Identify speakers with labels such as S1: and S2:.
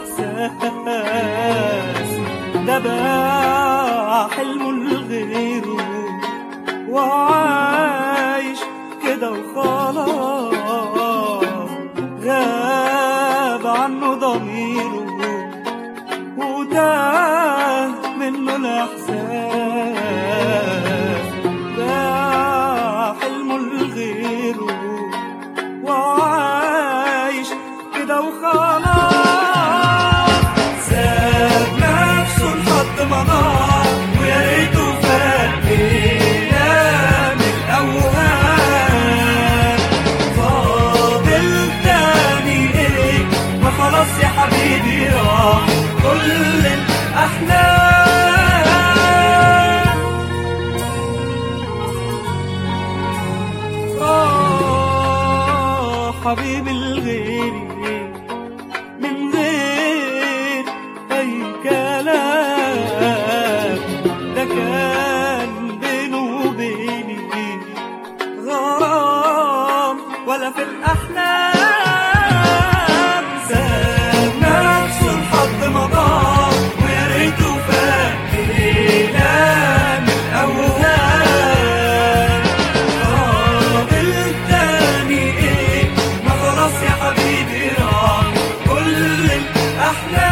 S1: الإحساس ده باع حلمه لغيره وعايش كده وخلاص غاب عنه ضميره وتاه منه الإحساس باع حلمه لغيره وعايش كده وخلاص ساب نفسه لحد ما ضاع ويا ريته فاكرنا من الأوهام فاضل تاني ايه ما خلاص يا حبيبي راح كل الأحلام آه حبيبي الغيري من غير أي كلام ده كان بينه وبيني غرام ولا في الأحلام ساب نفسه لحد ما ضاع ويا ريته فاكرنا من أوهام فاضل تاني إيه ما خلاص يا حبيبي راح كل الأحلام